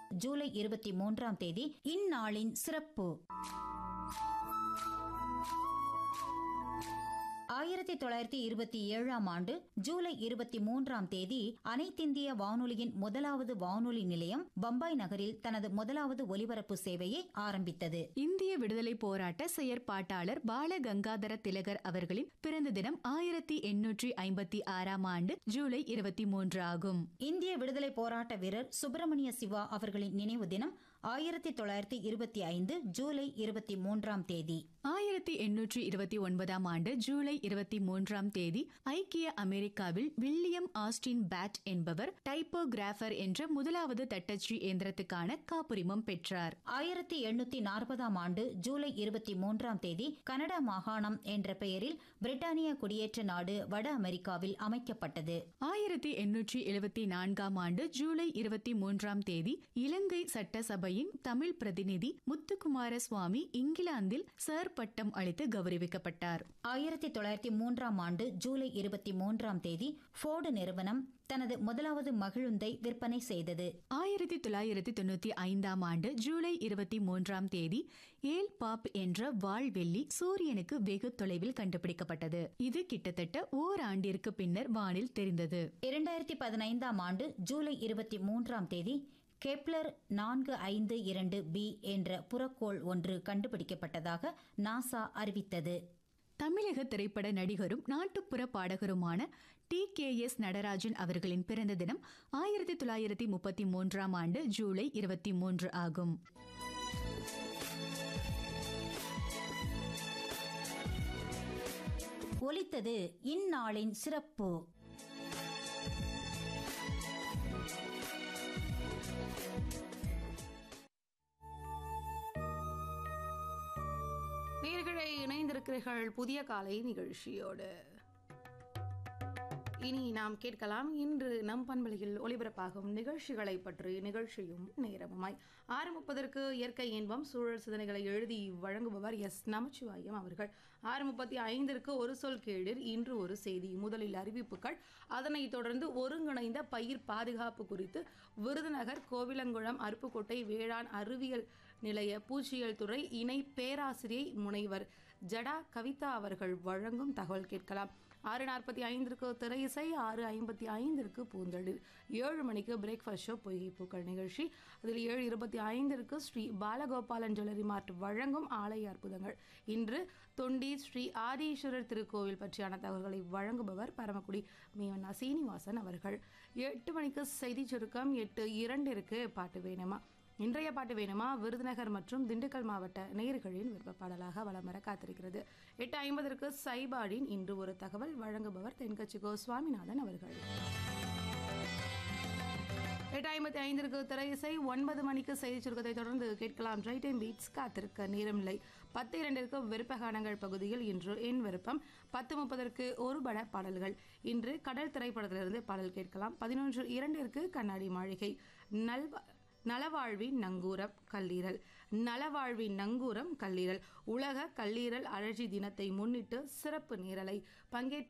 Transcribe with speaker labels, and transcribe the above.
Speaker 1: ஜூலை இருபத்தி மூன்றாம் தேதி இந்நாளின் சிறப்பு ஆயிரத்தி தொள்ளாயிரத்தி இருபத்தி ஏழாம் ஆண்டு ஜூலை இருபத்தி மூன்றாம் தேதி அனைத்திந்திய வானொலியின் முதலாவது வானொலி நிலையம் பம்பாய் நகரில் தனது முதலாவது ஒலிபரப்பு சேவையை ஆரம்பித்தது
Speaker 2: இந்திய விடுதலை போராட்ட செயற்பாட்டாளர் பால கங்காதர திலகர் அவர்களின் பிறந்த தினம் ஆயிரத்தி எண்ணூற்றி ஐம்பத்தி ஆறாம் ஆண்டு ஜூலை இருபத்தி மூன்று ஆகும்
Speaker 1: இந்திய விடுதலை போராட்ட வீரர் சுப்பிரமணிய சிவா அவர்களின் நினைவு தினம் ஆயிரத்தி தொள்ளாயிரத்தி இருபத்தி ஐந்து ஜூலை இருபத்தி மூன்றாம் தேதி
Speaker 2: ஆயிரத்தி எண்ணூற்றி இருபத்தி ஒன்பதாம் ஆண்டு ஜூலை இருபத்தி மூன்றாம் தேதி ஐக்கிய அமெரிக்காவில் வில்லியம் ஆஸ்டின் பேட் என்பவர் டைப்போகிராஃபர் என்ற முதலாவது தட்டச்சு இயந்திரத்துக்கான காப்புரிமம் பெற்றார்
Speaker 1: ஆயிரத்தி எண்ணூத்தி நாற்பதாம் ஆண்டு ஜூலை இருபத்தி மூன்றாம் தேதி கனடா மாகாணம் என்ற பெயரில் பிரிட்டானிய குடியேற்ற நாடு வட அமெரிக்காவில் அமைக்கப்பட்டது
Speaker 2: ஆயிரத்தி எண்ணூற்றி எழுபத்தி நான்காம் ஆண்டு ஜூலை இருபத்தி மூன்றாம் தேதி இலங்கை சட்டசபையின் தமிழ் பிரதிநிதி முத்துக்குமார சுவாமி இங்கிலாந்தில் சர் பட்டம் அளித்து கௌரவிக்கப்பட்டார்
Speaker 1: ஆயிரத்தி தொள்ளாயிரத்தி மூன்றாம் ஆண்டு ஜூலை இருபத்தி மூன்றாம் தேதி ஃபோர்டு நிறுவனம் தனது முதலாவது மகிழுந்தை விற்பனை செய்தது
Speaker 2: ஆயிரத்தி தொள்ளாயிரத்தி தொண்ணூத்தி ஐந்தாம் ஆண்டு ஜூலை இருபத்தி மூன்றாம் தேதி ஏல் பாப் என்ற வால்வெள்ளி சூரியனுக்கு வெகு தொலைவில் கண்டுபிடிக்கப்பட்டது இது கிட்டத்தட்ட ஓராண்டிற்கு பின்னர் வானில் தெரிந்தது
Speaker 1: இரண்டாயிரத்தி பதினைந்தாம் ஆண்டு ஜூலை இருபத்தி மூன்றாம் தேதி கெப்லர் நான்கு ஐந்து இரண்டு பி என்ற புறக்கோள் ஒன்று கண்டுபிடிக்கப்பட்டதாக நாசா அறிவித்தது
Speaker 2: தமிழக திரைப்பட நடிகரும் நாட்டுப்புற பாடகருமான டி கே எஸ் நடராஜன் அவர்களின் பிறந்த தினம் ஆயிரத்தி தொள்ளாயிரத்தி முப்பத்தி மூன்றாம் ஆண்டு ஜூலை இருபத்தி மூன்று ஆகும்
Speaker 1: ஒலித்தது இந்நாளின் சிறப்பு
Speaker 3: நேர்களை இணைந்திருக்கிறீர்கள் புதிய காலை நிகழ்ச்சியோடு இனி நாம் கேட்கலாம் இன்று நம் பண்பலையில் ஒளிபரப்பாகும் நிகழ்ச்சிகளை பற்றி நிகழ்ச்சியும் நேரமுமாய் ஆறு முப்பதற்கு இயற்கை இன்பம் சூழல் சிந்தனைகளை எழுதி வழங்குபவர் எஸ் நமச்சிவாயம் அவர்கள் ஆறு முப்பத்தி ஐந்திற்கு ஒரு சொல் கேளிர் இன்று ஒரு செய்தி முதலில் அறிவிப்புகள் அதனைத் தொடர்ந்து ஒருங்கிணைந்த பயிர் பாதுகாப்பு குறித்து விருதுநகர் கோவிலங்குளம் அருப்புக்கோட்டை வேளாண் அறிவியல் நிலைய பூச்சியல் துறை இணை பேராசிரியை முனைவர் ஜடா கவிதா அவர்கள் வழங்கும் தகவல் கேட்கலாம் ஆறு நாற்பத்தி ஐந்திற்கு திரையிசை ஆறு ஐம்பத்தி ஐந்திற்கு பூந்தளிர் ஏழு மணிக்கு பிரேக்ஃபாஸ்ட் ஷோ பொய்கைப்பூக்கள் நிகழ்ச்சி அதில் ஏழு இருபத்தி ஐந்திற்கு ஸ்ரீ பாலகோபாலன் ஜுவல்லரி மார்ட் வழங்கும் ஆலய அற்புதங்கள் இன்று தொண்டி ஸ்ரீ ஆதீஸ்வரர் திருக்கோவில் பற்றியான தகவல்களை வழங்குபவர் பரமக்குடி மீவண்ணா சீனிவாசன் அவர்கள் எட்டு மணிக்கு செய்தி சுருக்கம் எட்டு இரண்டிற்கு பாட்டு வேணுமா இன்றைய பாட்டு வேணுமா விருதுநகர் மற்றும் திண்டுக்கல் மாவட்ட நேயர்களின் விருப்ப பாடலாக வலம் வர காத்திருக்கிறது எட்டு ஐம்பதற்கு சைபாடின் இன்று ஒரு தகவல் வழங்குபவர் தென்கட்சி கோ சுவாமிநாதன் அவர்கள் எட்டு ஐம்பத்தி ஐந்திற்கு திரையிசை ஒன்பது மணிக்கு செய்தி சுருக்கத்தை தொடர்ந்து கேட்கலாம் ட்ரை டைம் பீட்ஸ் காத்திருக்க நேரமில்லை பத்து இரண்டிற்கு விருப்பகானங்கள் பகுதியில் இன்று என் விருப்பம் பத்து முப்பதற்கு ஒரு பட பாடல்கள் இன்று கடல் திரைப்படத்திலிருந்து பாடல் கேட்கலாம் பதினொன்று இரண்டிற்கு கண்ணாடி மாளிகை நல்வ நலவாழ்வின் நங்கூரம் கல்லீரல் நலவாழ்வின் நங்கூரம் கல்லீரல் உலக கல்லீரல் அழற்சி தினத்தை முன்னிட்டு சிறப்பு நேரலை பங்கேற்று